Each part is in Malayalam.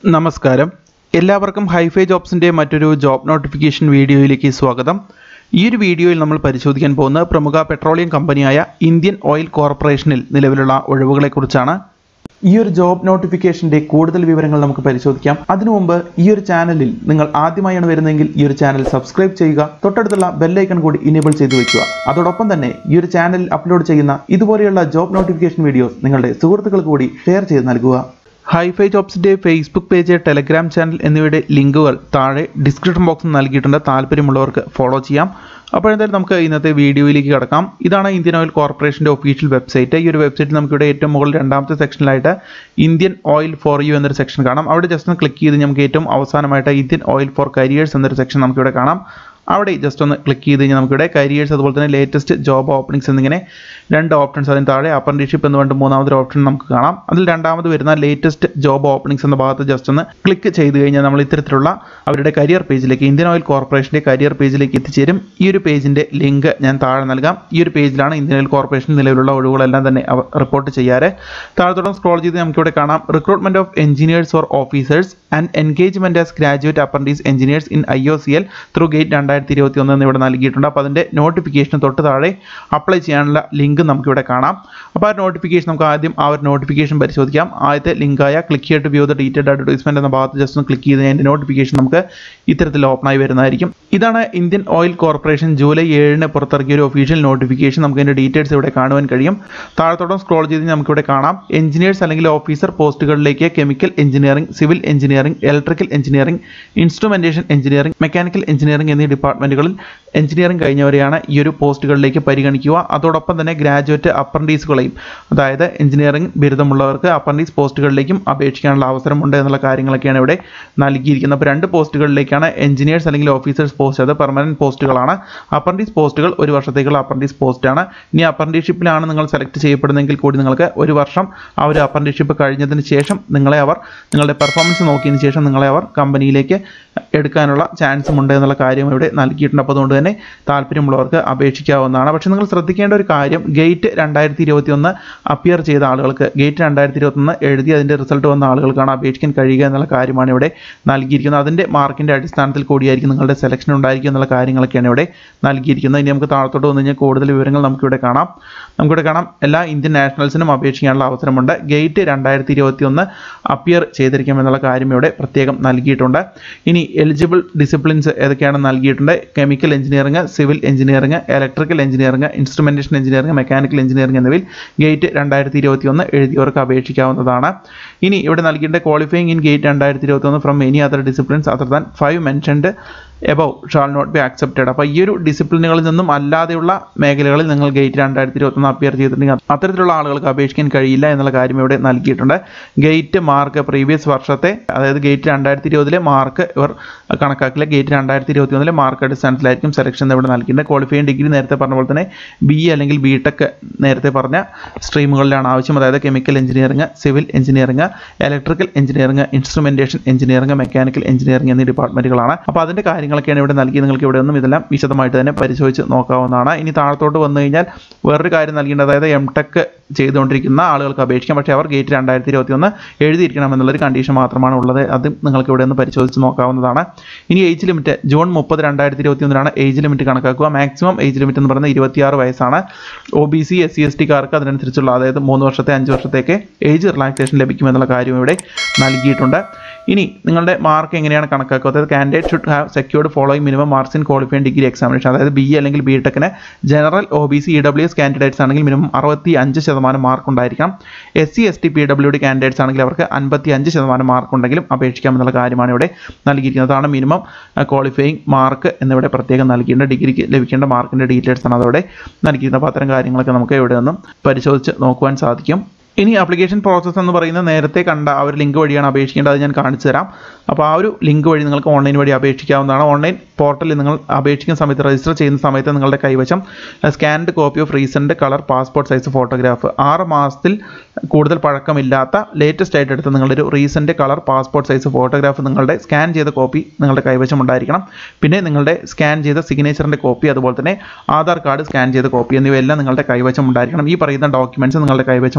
നമസ്കാരം എല്ലാവർക്കും ഹൈഫൈ ജോബ്സിൻ്റെ മറ്റൊരു ജോബ് നോട്ടിഫിക്കേഷൻ വീഡിയോയിലേക്ക് സ്വാഗതം ഈ ഒരു വീഡിയോയിൽ നമ്മൾ പരിശോധിക്കാൻ പോകുന്ന പ്രമുഖ പെട്രോളിയം കമ്പനിയായ ഇന്ത്യൻ ഓയിൽ കോർപ്പറേഷനിൽ നിലവിലുള്ള ഒഴിവുകളെക്കുറിച്ചാണ് ഈ ഒരു ജോബ് നോട്ടിഫിക്കേഷന്റെ കൂടുതൽ വിവരങ്ങൾ നമുക്ക് പരിശോധിക്കാം അതിനു മുമ്പ് ഈ ഒരു ചാനലിൽ നിങ്ങൾ ആദ്യമായാണ് വരുന്നതെങ്കിൽ ഈ ഒരു ചാനൽ സബ്സ്ക്രൈബ് ചെയ്യുക തൊട്ടടുത്തുള്ള ബെല്ലൈക്കൺ കൂടി ഇനേബിൾ ചെയ്തു വെക്കുക അതോടൊപ്പം തന്നെ ഈ ഒരു ചാനലിൽ അപ്ലോഡ് ചെയ്യുന്ന ഇതുപോലെയുള്ള ജോബ് നോട്ടിഫിക്കേഷൻ വീഡിയോസ് നിങ്ങളുടെ സുഹൃത്തുക്കൾക്ക് കൂടി ഷെയർ ചെയ്ത് നൽകുക ഹൈഫൈ ജോബ്സിന്റെ ഫേസ്ബുക്ക് പേജ് ടെലഗ്രാം ചാനൽ എന്നിവയുടെ ലിങ്കുകൾ താഴെ ഡിസ്ക്രിപ്ഷൻ ബോക്സിൽ നൽകിയിട്ടുണ്ട് താല്പര്യമുള്ളവർക്ക് ഫോളോ ചെയ്യാം അപ്പോൾ എന്തായാലും നമുക്ക് ഇന്നത്തെ വീഡിയോയിലേക്ക് കിടക്കാം ഇതാണ് ഇന്ത്യൻ ഓയിൽ കോർപ്പറേഷൻ്റെ ഒഫീഷ്യൽ വെബ്സൈറ്റ് ഈ ഒരു വെബ്സൈറ്റിൽ നമുക്കിവിടെ ഏറ്റവും മുകളിൽ രണ്ടാമത്തെ സെക്ഷനിലായിട്ട് ഇന്ത്യൻ ഓയിൽ ഫോർ യു എന്നൊരു സെക്ഷൻ കാണാം അവിടെ ജസ്റ്റ് ഒന്ന് ക്ലിക്ക് ചെയ്ത് നമുക്ക് ഏറ്റവും അവസാനമായിട്ട് ഇന്ത്യൻ ഓയിൽ ഫോർ കരിയേഴ്സ് എന്നൊരു സെക്ഷൻ നമുക്കിവിടെ കാണാം അവിടെ ജസ്റ്റ് ഒന്ന് ക്ലിക്ക് ചെയ്ത് കഴിഞ്ഞാൽ നമുക്കിവിടെ കരിയേഴ്സ് അതുപോലെ തന്നെ ലേറ്റസ്റ്റ് ജോബ് ഓപ്പണിങ്സ് എന്നിങ്ങനെ രണ്ട് ഓപ്ഷൻസ് അതിന് താഴെ അപ്രന്റീഷിപ്പ് എന്ന് പറഞ്ഞിട്ട് മൂന്നാമതൊരു ഓപ്ഷൻ നമുക്ക് കാണാം അതിൽ രണ്ടാമത് വരുന്ന ലേറ്റസ്റ്റ് ജോബ് ഓപ്പണിങ്സ് എന്ന ഭാഗത്ത് ജസ്റ്റ് ഒന്ന് ക്ലിക്ക് ചെയ്ത് കഴിഞ്ഞാൽ നമ്മൾ ഇത്തരത്തിലുള്ള അവരുടെ കരിയർ പേജിലേക്ക് ഇന്ത്യൻ ഓയിൽ കോർപ്പറേഷൻ്റെ കരിയർ പേജിലേക്ക് എത്തിച്ചേരും ഈ ഒരു പേജിൻ്റെ ലിങ്ക് ഞാൻ താഴെ നൽകാം ഈ ഒരു പേജിലാണ് ഇന്ത്യൻ ഓയിൽ കോർപ്പറേഷൻ നിലവിലുള്ള ഒഴിവുകളെല്ലാം തന്നെ അവർ റിപ്പോർട്ട് ചെയ്യാറ് താഴത്തോളം സ്ക്രോൾ ചെയ്ത് നമുക്കിവിടെ കാണാം recruitment of engineers or officers and engagement as graduate apprentice engineers in I O C L through GATE രണ്ടായിരത്തി ഇരുപത്തി ഒന്ന് എന്നിവിടെ നൽകിയിട്ടുണ്ട് അപ്പോൾ അതിൻ്റെ നോട്ടിഫിക്കേഷൻ തൊട്ട് താഴെ അപ്ലൈ ചെയ്യാനുള്ള ലിങ്ക് നമുക്കിവിടെ കാണാം അപ്പോൾ ആ നോട്ടിഫിക്കേഷൻ നമുക്ക് ആദ്യം ആ ഒരു നോട്ടിഫിക്കേഷൻ പരിശോധിക്കാം ആദ്യത്തെ ലിങ്കായ ക്ലിക്ക് ചെയ്തിട്ട് വ്യൂ ദ ഡീറ്റെയിൽഡ് അഡ്വർടൈസ്മെന്റ് എന്ന ഭാഗത്ത് ജസ്റ്റ് ഒന്ന് ക്ലിക്ക് ചെയ്ത് അതിൻ്റെ നോട്ടിഫിക്കേഷൻ നമുക്ക് ഇത്തരത്തിൽ ഓപ്പൺ ആയി വരുന്നതായിരിക്കും ഇതാണ് ഇന്ത്യൻ ഓയിൽ കോർപ്പറേഷൻ ജൂലൈ ഏഴിന് പുറത്തിറക്കിയ ഒരു ഒഫീഷ്യൽ നോട്ടിഫിക്കേഷൻ നമുക്ക് അതിൻ്റെ ഡീറ്റെയിൽസ് ഇവിടെ കാണുവാൻ കഴിയും താഴത്തോളം സ്ക്രോൾ ചെയ്ത് നമുക്കിവിടെ കാണാം എഞ്ചിനീയേഴ്സ് അല്ലെങ്കിൽ ഓഫീസർ പോസ്റ്റുകളിലേക്ക് chemical engineering civil engineering electrical engineering instrumentation engineering mechanical engineering എന്നീ ഡിപ്പാർട്ട്മെന്റുകളിൽ എഞ്ചിനീയറിംഗ് കഴിഞ്ഞവരെയാണ് ഈ ഒരു പോസ്റ്റുകളിലേക്ക് പരിഗണിക്കുക അതോടൊപ്പം തന്നെ ഗ്രാജുവേറ്റ് അപ്രന്റീസുകളെയും അതായത് എഞ്ചിനീയറിംഗ് ബിരുദമുള്ളവർക്ക് അപ്രന്റീസ് പോസ്റ്റുകളിലേക്കും അപേക്ഷിക്കാനുള്ള അവസരമുണ്ട് എന്നുള്ള കാര്യങ്ങളൊക്കെയാണ് ഇവിടെ നൽകിയിരിക്കുന്നത് അപ്പോൾ രണ്ട് പോസ്റ്റുകളിലേക്കാണ് എഞ്ചിനീയേഴ്സ് അല്ലെങ്കിൽ ഓഫീസേഴ്സ് പോസ്റ്റ് അത് പെർമനന്റ് പോസ്റ്റുകളാണ് അപ്രന്റീസ് പോസ്റ്റുകൾ ഒരു വർഷത്തേക്കുള്ള അപ്രന്റീസ് പോസ്റ്റാണ് ഇനി അപ്രന്റീഷിപ്പിലാണ് നിങ്ങൾ സെലക്ട് ചെയ്യപ്പെടുന്നതെങ്കിൽ കൂടി നിങ്ങൾക്ക് ഒരു വർഷം ആ ഒരു അപ്രന്റീഷിപ്പ് കഴിഞ്ഞതിന് ശേഷം നിങ്ങളെ അവർ നിങ്ങളുടെ പെർഫോമൻസ് നോക്കിയതിന് ശേഷം നിങ്ങളെ അവർ കമ്പനിയിലേക്ക് എടുക്കാനുള്ള ചാൻസും ഉണ്ട് എന്നുള്ള കാര്യം ഇവിടെ നൽകിയിട്ടുണ്ട് അപ്പോൾ അതുകൊണ്ട് തന്നെ താല്പര്യമുള്ളവർക്ക് അപേക്ഷിക്കാവുന്നതാണ് പക്ഷേ നിങ്ങൾ ശ്രദ്ധിക്കേണ്ട ഒരു കാര്യം ഗേറ്റ് രണ്ടായിരത്തി ഇരുപത്തി ഒന്ന് അപ്പിയർ ചെയ്ത ആളുകൾക്ക് ഗേറ്റ് രണ്ടായിരത്തി ഇരുപത്തൊന്ന് എഴുതി അതിൻ്റെ റിസൾട്ട് വന്ന ആളുകൾക്കാണ് അപേക്ഷിക്കാൻ കഴിയുക എന്നുള്ള കാര്യമാണ് ഇവിടെ നൽകിയിരിക്കുന്നത് അതിൻ്റെ മാർക്കിൻ്റെ അടിസ്ഥാനത്തിൽ കൂടിയായിരിക്കും നിങ്ങളുടെ സെലക്ഷൻ ഉണ്ടായിരിക്കും എന്നുള്ള കാര്യങ്ങളൊക്കെയാണ് ഇവിടെ നൽകിയിരിക്കുന്നത് ഇനി നമുക്ക് താഴത്തോട്ട് വന്നു കഴിഞ്ഞാൽ കൂടുതൽ വിവരങ്ങൾ നമുക്കിവിടെ കാണാം നമുക്കിവിടെ കാണാം എല്ലാ ഇന്ത്യൻ നാഷണൽസിനും അപേക്ഷിക്കാനുള്ള അവസരമുണ്ട് ഗേറ്റ് രണ്ടായിരത്തി ഇരുപത്തി ഒന്ന് അപ്പിയർ ചെയ്തിരിക്കും എന്നുള്ള കാര്യം ഇവിടെ പ്രത്യേകം നൽകിയിട്ടുണ്ട് ഇനി എലിജിബിൾ ഡിസിപ്ലിൻസ് ഏതൊക്കെയാണെന്ന് നൽകിയിട്ടുണ്ട് chemical engineering civil engineering electrical engineering instrumentation engineering mechanical engineering എന്നിവയിൽ ഗേറ്റ് രണ്ടായിരത്തി ഇരുപത്തി ഒന്ന് എഴുതിയവർക്ക് അപേക്ഷിക്കാവുന്നതാണ് ഇനി ഇവിടെ നൽകേണ്ട ക്വാളിഫയിങ് ഇൻ ഗേറ്റ് രണ്ടായിരത്തി ഇരുപത്തി ഒന്ന് from any other disciplines other than five mentioned above shall not be accepted അപ്പോൾ ഈ ഒരു ഡിസിപ്ലിനുകളിൽ നിന്നും അല്ലാതെയുള്ള മേഖലകളിൽ നിങ്ങൾ ഗേറ്റ് രണ്ടായിരത്തി ഇരുപത്തൊന്ന് അപ്പിയർ ചെയ്തിട്ടുണ്ടെങ്കിൽ അത്തരത്തിലുള്ള ആളുകൾക്ക് അപേക്ഷിക്കാൻ കഴിയില്ല എന്നുള്ള കാര്യം ഇവിടെ നൽകിയിട്ടുണ്ട് ഗേറ്റ് മാർക്ക് പ്രീവിയസ് വർഷത്തെ അതായത് ഗേറ്റ് രണ്ടായിരത്തി ഇരുപതിലെ മാർക്ക് ഇവർ കണക്കാക്കില്ല ഗേറ്റ് രണ്ടായിരത്തി ഇരുപത്തി ഒന്നിലെ മാർക്ക് അടിസ്ഥാനത്തിലായിരിക്കും സെലക്ഷൻ ഇവിടെ നൽകിയിട്ടുണ്ട് ക്വാളിഫയിങ് ഡിഗ്രി നേരത്തെ പറഞ്ഞ പോലെ തന്നെ ബി എ അല്ലെങ്കിൽ ബി ടെക് നേരത്തെ പറഞ്ഞ സ്ട്രീമുകളിലാണ് ആവശ്യം അതായത് chemical engineering civil engineering electrical engineering instrumentation engineering mechanical engineering എന്നീ ഡിപ്പാർട്ട്മെന്റുകളാണ് അപ്പോൾ അതിൻ്റെ കാര്യങ്ങളൊക്കെയാണ് ഇവിടെ നൽകി നിങ്ങൾക്ക് ഇവിടെ ഒന്നും ഇതെല്ലാം വിശദമായിട്ട് തന്നെ പരിശോധിച്ച് നോക്കാവുന്നതാണ് ഇനി താഴത്തോട്ട് വന്നു കഴിഞ്ഞാൽ വേറൊരു കാര്യം നൽകേണ്ടത് അതായത് എം ടെക് ചെയ്തുകൊണ്ടിരിക്കുന്ന ആളുകൾക്ക് അപേക്ഷിക്കാം പക്ഷേ അവർ ഗേറ്റ് രണ്ടായിരത്തി ഇരുപത്തി ഒന്ന് എഴുതിയിരിക്കണം എന്നുള്ളൊരു കണ്ടീഷൻ മാത്രമാണ് ഉള്ളത് അത് നിങ്ങൾക്ക് ഇവിടെ ഒന്ന് പരിശോധിച്ച് നോക്കാവുന്നതാണ് ഇനി ഏജ് ലിമിറ്റ് ജൂൺ മുപ്പത് രണ്ടായിരത്തി ഇരുപത്തി ഒന്നിനാണ് ഏജ് ലിമിറ്റ് കണക്കാക്കുക മാക്സിമം ഏജ് ലിമിറ്റ് എന്ന് പറയുന്നത് ഇരുപത്തിയാറ് വയസ്സാണ് O B C S C S ടിക്കാർക്ക് അതിനനുസരിച്ചുള്ള അതായത് മൂന്ന് വർഷത്തെ അഞ്ച് വർഷത്തേക്ക് ഏജ് റിലാക്സേഷൻ ലഭിക്കുമെന്നുള്ള കാര്യം ഇവിടെ നൽകിയിട്ടുണ്ട് ഇനി നിങ്ങളുടെ മാർക്ക് എങ്ങനെയാണ് കണക്കാക്കുക അതായത് candidate should have secured following minimum marks in qualified degree examination അതായത് ബി എ അല്ലെങ്കിൽ ബി ടെക്കിന് general O B C E W S candidates ആണെങ്കിൽ മിനിമം അറുപത്തി അഞ്ച് ശതമാനം മാർക്ക് ഉണ്ടായിരിക്കാം S C S T P W D candidates ആണെങ്കിൽ അവർക്ക് അൻപത്തി അഞ്ച് ശതമാനം മാർക്ക് ഉണ്ടെങ്കിലും അപേക്ഷിക്കാമെന്നുള്ള കാര്യമാണ് ഇവിടെ നൽകിയിരിക്കുന്നത് അതാണ് മിനിമം ക്വാളിഫയിങ് മാർക്ക് എന്നിവിടെ പ്രത്യേകം നൽകിയിട്ടുണ്ട് ഡിഗ്രിക്ക് ലഭിക്കേണ്ട മാർക്കിൻ്റെ ഡീറ്റെയിൽസ് ആണ് അതോടെ നൽകിയിരുന്നത് അപ്പോൾ അത്തരം കാര്യങ്ങളൊക്കെ നമുക്ക് ഇവിടെ നിന്നും പരിശോധിച്ച് നോക്കുവാൻ സാധിക്കും ഇനി ആപ്ലിക്കേഷൻ പ്രോസസ്സ് എന്ന് പറയുന്നത് നേരത്തെ കണ്ട ആ ഒരു ലിങ്ക് വഴിയാണ് അപേക്ഷിക്കേണ്ടത് അത് ഞാൻ കാണിച്ചു തരാം അപ്പോൾ ആ ഒരു ലിങ്ക് വഴി നിങ്ങൾക്ക് ഓൺലൈൻ വഴി അപേക്ഷിക്കാവുന്നതാണ് ഓൺലൈൻ പോർട്ടലിൽ നിങ്ങൾ അപേക്ഷിക്കുന്ന സമയത്ത് രജിസ്റ്റർ ചെയ്യുന്ന സമയത്ത് നിങ്ങളുടെ കൈവശം scanned copy of recent colour passport size photograph ആറ് മാസത്തിൽ കൂടുതൽ പഴക്കമില്ലാത്ത ലേറ്റസ്റ്റ് ആയിട്ട് എടുത്ത നിങ്ങളുടെ ഒരു recent colour passport size photograph നിങ്ങളുടെ സ്കാൻ ചെയ്ത കോപ്പി നിങ്ങളുടെ കൈവശം ഉണ്ടായിരിക്കണം പിന്നെ നിങ്ങളുടെ സ്കാൻ ചെയ്ത സിഗ്നേച്ചറിൻ്റെ കോപ്പി അതുപോലെ തന്നെ ആധാർ കാർഡ് സ്കാൻ ചെയ്ത കോപ്പി എന്നിവയെല്ലാം നിങ്ങളുടെ കൈവശം ഉണ്ടായിരിക്കണം ഈ പറയുന്ന ഡോക്യുമെൻറ്റ്സ് നിങ്ങളുടെ കൈവശം ഉണ്ടായിരിക്കണം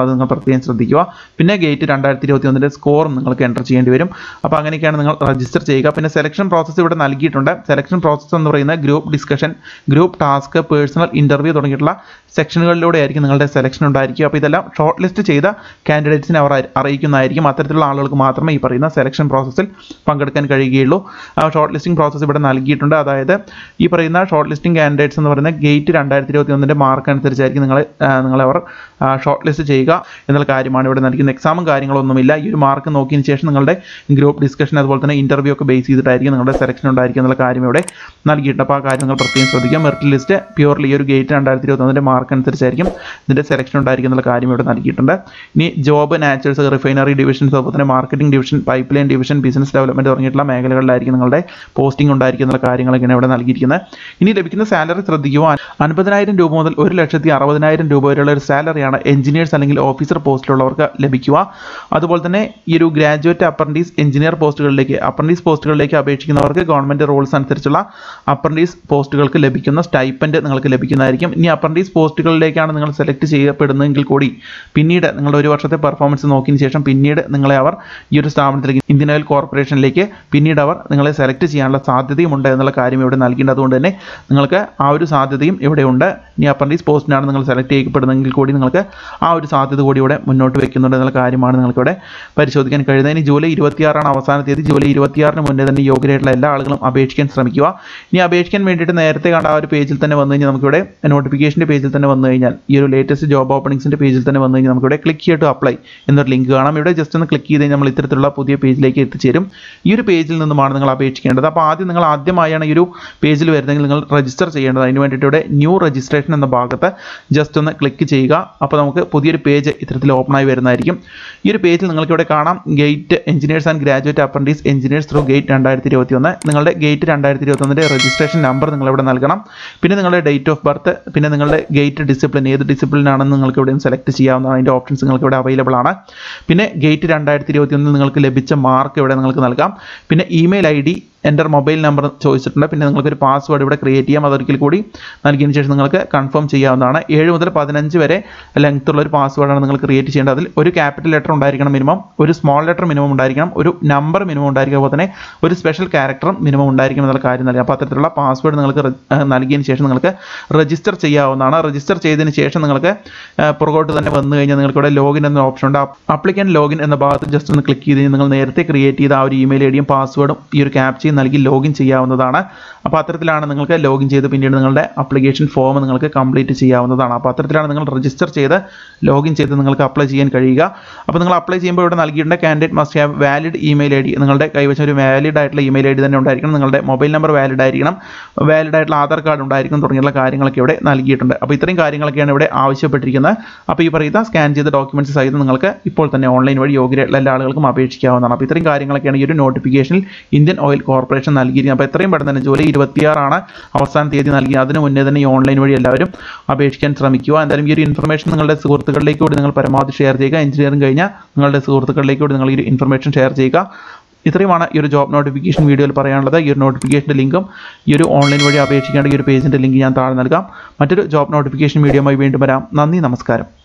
അത് നിങ്ങൾ പ്രത്യേകം ശ്രദ്ധിക്കുക പിന്നെ ഗേറ്റ് രണ്ടായിരത്തി ഇരുപത്തി ഒന്നിൻ്റെ സ്കോറും നിങ്ങൾക്ക് എൻ്റർ ചെയ്യേണ്ടി വരും അപ്പോൾ അങ്ങനെയൊക്കെയാണ് നിങ്ങൾ രജിസ്റ്റർ ചെയ്യുക പിന്നെ സെലക്ഷൻ പ്രോസസ്സ് ഇവിടെ നൽകിയിട്ടുണ്ട് സെലക്ഷൻ പ്രോസസ്സ് എന്ന് പറയുന്നത് group discussion group task personal interview തുടങ്ങിയിട്ടുള്ള സെക്ഷനുകളിലൂടെ ആയിരിക്കും നിങ്ങളുടെ സെലക്ഷൻ ഉണ്ടായിരിക്കുക അപ്പോൾ ഇതെല്ലാം ഷോർട്ട് ലിസ്റ്റ് ചെയ്ത കാൻഡിഡേറ്റ്സിനെ അവർ അറി- അറിയിക്കുന്നതായിരിക്കും അത്തരത്തിലുള്ള ആളുകൾക്ക് മാത്രമേ ഈ പറയുന്ന സെലക്ഷൻ പ്രോസസ്സിൽ പങ്കെടുക്കാൻ കഴിയുകയുള്ളൂ ആ ഷോർട്ട് ലിസ്റ്റിംഗ് പ്രോസസ്സ് ഇവിടെ നൽകിയിട്ടുണ്ട് അതായത് ഈ പറയുന്ന ഷോർട്ട് ലിസ്റ്റിംഗ് കാൻഡിഡേറ്റ്സ് എന്ന് പറയുന്ന ഗേറ്റ് രണ്ടായിരത്തി ഇരുപത്തി ഒന്നിൻ്റെ മാർക്ക് അനുസരിച്ചായിരിക്കും നിങ്ങൾ നിങ്ങളെ അവർ ഷോർട്ട് ലിസ്റ്റ് ചെയ്യുക എന്നുള്ള കാര്യമാണ് ഇവിടെ നൽകുന്ന എക്സാമും കാര്യങ്ങളൊന്നുമില്ല ഈ ഒരു മാർക്ക് നോക്കിയതിന് ശേഷം നിങ്ങളുടെ ഗ്രൂപ്പ് ഡിസ്കഷൻ അതുപോലെ തന്നെ ഇൻ്റർവ്യൂ ഒക്കെ ബേസ് ചെയ്തിട്ടായിരിക്കും നിങ്ങളുടെ സെലക്ഷൻ ഉണ്ടായിരിക്കും എന്നുള്ള കാര്യം ഇവിടെ നൽകിയിട്ടുണ്ട് അപ്പോൾ ആ കാര്യം നിങ്ങൾ പ്രത്യേകം ശ്രദ്ധിക്കുക മെറിറ്റ് ലിസ്റ്റ് പ്യൂർലി ഈ ഒരു ഗേറ്റ് രണ്ടായിരത്തി ഇരുപത്തൊന്നിൻ്റെ മാർക്ക് അനുസരിച്ചായിരിക്കും ഇതിൻ്റെ സെലക്ഷൻ ഉണ്ടായിരിക്കും എന്നുള്ള കാര്യം ഇവിടെ നൽകിയിട്ടുണ്ട് ഇനി ജോബ് നാച്ചുറൽസ് റിഫൈനറി ഡിവിഷൻസ് അതുപോലെ തന്നെ marketing division pipeline division business development തുടങ്ങിയിട്ടുള്ള മേഖലകളിലായിരിക്കും നിങ്ങളുടെ പോസ്റ്റിംഗ് ഉണ്ടായിരിക്കും എന്നുള്ള കാര്യങ്ങളൊക്കെയാണ് ഇവിടെ നൽകിയിരിക്കുന്നത് ഇനി ലഭിക്കുന്ന സാലറി ശ്രദ്ധിക്കുക അൻപതിനായിരം രൂപ മുതൽ ഒരു ലക്ഷത്തി അറുപതിനായിരം രൂപ വരെയുള്ള ഒരു സാലറിയാണ് എഞ്ചിനീയേഴ്സ് അല്ലെങ്കിൽ ഓഫീസർ പോസ്റ്റിലുള്ളവർക്ക് ലഭിക്കുക അതുപോലെ തന്നെ ഈ ഒരു ഗ്രാജുവേറ്റ് അപ്രൻറ്റീസ് എഞ്ചിനീയർ പോസ്റ്റുകളിലേക്ക് അപ്രൻറ്റീസ് പോസ്റ്റുകളിലേക്ക് അപേക്ഷിക്കുന്നവർക്ക് ഗവൺമെൻറ് റൂൾസ് അനുസരിച്ചുള്ള അപ്രൻറ്റീസ് പോസ്റ്റുകൾക്ക് ലഭിക്കുന്ന സ്റ്റൈപ്പൻഡ് നിങ്ങൾക്ക് ലഭിക്കുന്നതായിരിക്കും ഇനി അപ്രൻറ്റീസ് പോസ്റ്റുകളിലേക്കാണ് നിങ്ങൾ സെലക്ട് ചെയ്യപ്പെടുന്നതെങ്കിൽ കൂടി പിന്നീട് നിങ്ങളുടെ ഒരു വർഷത്തെ പെർഫോമൻസ് നോക്കിയതിന് ശേഷം പിന്നീട് നിങ്ങളെ അവർ ഈ ഒരു സ്ഥാപനത്തിലേക്ക് ഇന്ത്യൻ ഓയിൽ കോർപ്പറേഷനിലേക്ക് പിന്നീട് അവർ നിങ്ങളെ സെലക്ട് ചെയ്യാനുള്ള സാധ്യതയുമുണ്ട് എന്നുള്ള കാര്യം ഇവിടെ നൽകിയിട്ടുണ്ട് അതുകൊണ്ട് തന്നെ നിങ്ങൾക്ക് ആ ഒരു സാധ്യതയും ഇവിടെ ഉണ്ട് ഇനി അപ്രൻറ്റീസ് പോസ്റ്റിനാണ് നിങ്ങൾ സെലക്ട് ചെയ്യപ്പെടുന്നതെങ്കിൽ കൂടി നിങ്ങൾക്ക് ആ ഒരു സാധ്യത കൂടി ഇവിടെ മുന്നോട്ട് വെക്കുന്നുണ്ട് എന്നുള്ള കാര്യമാണ് നിങ്ങൾക്കിവിടെ പരിശോധിക്കാൻ കഴിയുന്നത് ഇനി ജൂലൈ ഇരുപത്തിയാറാണ് അവസാന തീയതി ജൂലൈ ഇരുപത്തിയാറിന് മുന്നേ തന്നെ യോഗ്യരായിട്ടുള്ള എല്ലാ ആളുകളും അപേക്ഷിക്കാൻ ശ്രമിക്കുക ഇനി അപേക്ഷിക്കാൻ വേണ്ടിയിട്ട് നേരത്തെ കണ്ട ആ ഒരു പേജിൽ തന്നെ വന്നു കഴിഞ്ഞാൽ നമുക്കിവിടെ നോട്ടിഫിക്കേഷൻ്റെ പേജിൽ തന്നെ വന്നു കഴിഞ്ഞാൽ ഈ ഒരു ലേറ്റസ്റ്റ് ജോബ് ഓപ്പണിംഗ്സിൻ്റെ പേജിൽ തന്നെ വന്നു കഴിഞ്ഞാൽ നമുക്കിവിടെ ക്ലിക്ക് ചെയ്തിട്ട് അപ്ലൈ എന്നൊരു ലിങ്ക് കാണാം ഇവിടെ ജസ്റ്റ് ഒന്ന് ക്ലിക്ക് ചെയ്ത് കഴിഞ്ഞാൽ നമ്മൾ ഇത്തരത്തിലുള്ള പുതിയ പേജിലേക്ക് എത്തിച്ചേരും ഈ ഒരു പേജിൽ നിന്നുമാണ് നിങ്ങൾ അപേക്ഷിക്കേണ്ടത് അപ്പോൾ ആദ്യം നിങ്ങൾ ആദ്യമായാണ് ഈ ഒരു പേജിൽ വരുന്നതെങ്കിൽ നിങ്ങൾ രജിസ്റ്റർ ചെയ്യേണ്ടത് അതിന് വേണ്ടിയിട്ട് ഇവിടെ ന്യൂ രജിസ്ട്രേഷൻ എന്ന ഭാഗത്ത് ജസ്റ്റ് ഒന്ന് ക്ലിക്ക് ചെയ്യുക അപ്പോൾ നമുക്ക് പുതിയൊരു പേജ് ഇത്തരത്തിൽ ഓപ്പൺ ആയി വരുന്നതായിരിക്കും ഈ ഒരു പേജിൽ നിങ്ങൾക്ക് ഇവിടെ കാണാം GATE engineers and graduate apprentice engineers through GATE രണ്ടായിരത്തി ഇരുപത്തി ഒന്ന് നിങ്ങളുടെ ഗേറ്റ് രണ്ടായിരത്തി ഇരുപത്തി ഒന്നിൻ്റെ രജിസ്ട്രേഷൻ നമ്പർ നിങ്ങൾ ഇവിടെ നൽകണം പിന്നെ നിങ്ങളുടെ ഡേറ്റ് ഓഫ് ബർത്ത് പിന്നെ നിങ്ങളുടെ ഗേറ്റ് ഡിസിപ്ലിൻ ഏത് ഡിസിപ്ലിൻ ആണെന്ന് നിങ്ങൾക്ക് ഇവിടെ സെലക്ട് ചെയ്യാവുന്നതാണ് അതിൻ്റെ ഓപ്ഷൻസ് നിങ്ങൾക്ക് ഇവിടെ അവൈലബിൾ ആണ് പിന്നെ ഗേറ്റ് രണ്ടായിരത്തി ഇരുപത്തി ഒന്നിൽ നിങ്ങൾക്ക് ലഭിച്ച മാർക്ക് ഇവിടെ നിങ്ങൾക്ക് നൽകാം പിന്നെ ഇമെയിൽ ഐ ഡി എൻ്റെ മൊബൈൽ നമ്പർ ചോദിച്ചിട്ടുണ്ട് പിന്നെ നിങ്ങൾക്കൊരു പാസ്വേഡ് ഇവിടെ ക്രിയേറ്റ് ചെയ്യാം അതൊരിക്കൽ കൂടി നൽകിയതിന് ശേഷം നിങ്ങൾക്ക് കൺഫേം ചെയ്യാവുന്നതാണ് ഏഴ് മുതൽ പതിനഞ്ച് വരെ ലെങ്ത് ഉള്ള ഒരു പാസ്വേഡാണ് നിങ്ങൾ ക്രിയേറ്റ് ചെയ്യേണ്ടത് അതിൽ ഒരു ക്യാപിറ്റൽ ലെറ്റർ ഉണ്ടായിരിക്കണം മിനിമം ഒരു സ്മോൾ ലെറ്റർ മിനിമം ഉണ്ടായിരിക്കണം ഒരു നമ്പർ മിനിമം ഉണ്ടായിരിക്കും അതുപോലെ തന്നെ ഒരു സ്പെഷ്യൽ ക്യാരക്ടറും മിനിമം ഉണ്ടായിരിക്കണം എന്നുള്ള കാര്യം നൽകാം അപ്പോൾ അത്തരത്തിലുള്ള പാസ്വേഡ് നിങ്ങൾക്ക് റെ- ഏഹ് നൽകിയതിന് ശേഷം നിങ്ങൾക്ക് രജിസ്റ്റർ ചെയ്യാവുന്നതാണ് രജിസ്റ്റർ ചെയ്തതിന് ശേഷം നിങ്ങൾക്ക് ഏഹ് പുറകോട്ട് തന്നെ വന്നു കഴിഞ്ഞാൽ നിങ്ങൾക്ക് ഇവിടെ ലോഗിൻ എന്ന ഓപ്ഷൻ ഉണ്ട് അപ്ലിക്കൻ ലോഗിൻ എന്ന ഭാഗത്ത് ജസ്റ്റ് ഒന്ന് ക്ലിക്ക് ചെയ്ത് കഴിഞ്ഞാൽ നിങ്ങൾ നേരത്തെ ക്രിയേറ്റ് ചെയ്ത ആ ഒരു ഇമെയിൽ ഐ ഡിയും പാസ്വേഡും ഈ ഒരു ക്യാപ്ചയും നൽകി ലോഗിൻ ചെയ്യാവുന്നതാണ് അപ്പോൾ അത്തരത്തിലാണ് നിങ്ങൾക്ക് ലോഗിൻ ചെയ്ത് പിന്നീട് നിങ്ങളുടെ അപ്ലിക്കേഷൻ ഫോം നിങ്ങൾക്ക് കംപ്ലീറ്റ് ചെയ്യാവുന്നതാണ് അപ്പോൾ അത്തരത്തിലാണ് നിങ്ങൾ രജിസ്റ്റർ ചെയ്ത് ലോഗിൻ ചെയ്ത് നിങ്ങൾക്ക് അപ്ലൈ ചെയ്യാൻ കഴിയുക അപ്പോൾ നിങ്ങൾ അപ്ലൈ ചെയ്യുമ്പോൾ ഇവിടെ നൽകിയിട്ടുണ്ട് candidate must have valid email I D നിങ്ങളുടെ കൈവശം ഒരു വാലിഡ് ആയിട്ടുള്ള ഇമെയിൽ ഐ ഡി തന്നെ ഉണ്ടായിരിക്കണം നിങ്ങളുടെ മൊബൈൽ നമ്പർ വാലിഡ് ആയിരിക്കണം വാലിഡ് ആയിട്ടുള്ള ആധാർ കാർഡ് ഉണ്ടായിരിക്കണം തുടങ്ങിയുള്ള കാര്യങ്ങളൊക്കെ ഇവിടെ നൽകിയിട്ടുണ്ട് അപ്പോൾ ഇത്രയും കാര്യങ്ങളൊക്കെയാണ് ഇവിടെ ആവശ്യപ്പെട്ടിരിക്കുന്നത് അപ്പോൾ ഈ പറയുന്ന സ്കാൻ ചെയ്ത ഡോക്യുമെൻറ്റ്സ് സഹിതം നിങ്ങൾക്ക് ഇപ്പോൾ തന്നെ ഓൺലൈൻ വഴി യോഗ്യരായിട്ടുള്ള എല്ലാ ആളുകൾക്കും അപേക്ഷിക്കാവുന്നതാണ് അപ്പോൾ ഇത്രയും കാര്യങ്ങളൊക്കെയാണ് ഈ ഒരു നോട്ടിഫിക്കേഷനിൽ ഇന്ത്യൻ ഓയിൽ കോർപ്പറേഷൻ നൽകിയിരിക്കുന്നത് അപ്പോൾ എത്രയും പെട്ടെന്ന് തന്നെ ജൂലൈ ഇരുപത്തിയാറാണ് അവസാന തീയതി നൽകി അതിന് മുന്നേ തന്നെ ഈ ഓൺലൈൻ വഴി എല്ലാവരും അപേക്ഷിക്കാൻ ശ്രമിക്കുക എന്തായാലും ഈ ഒരു ഇൻഫർമേഷൻ നിങ്ങളുടെ സുഹൃത്തുക്കളിലേക്ക് കൂടി നിങ്ങൾ പരമാവധി ഷെയർ ചെയ്യുക എഞ്ചിനീയറിംഗ് കഴിഞ്ഞാൽ നിങ്ങളുടെ സുഹൃത്തുക്കളിലേക്ക് കൂടി നിങ്ങൾ ഈ ഒരു ഇൻഫർമേഷൻ ഷെയർ ചെയ്യുക ഇത്രയുമാണ് ഈ ഒരു ജോബ് നോട്ടിഫിക്കേഷൻ വീഡിയോയിൽ പറയാനുള്ളത് ഈ ഒരു നോട്ടിഫിക്കേഷൻ്റെ ലിങ്കും ഈ ഒരു ഓൺലൈൻ വഴി അപേക്ഷിക്കേണ്ട ഈ ഒരു പേജിൻ്റെ ലിങ്ക് ഞാൻ താഴെ നൽകാം മറ്റൊരു ജോബ് നോട്ടിഫിക്കേഷൻ വീഡിയോയുമായി വീണ്ടും വരാം നന്ദി നമസ്കാരം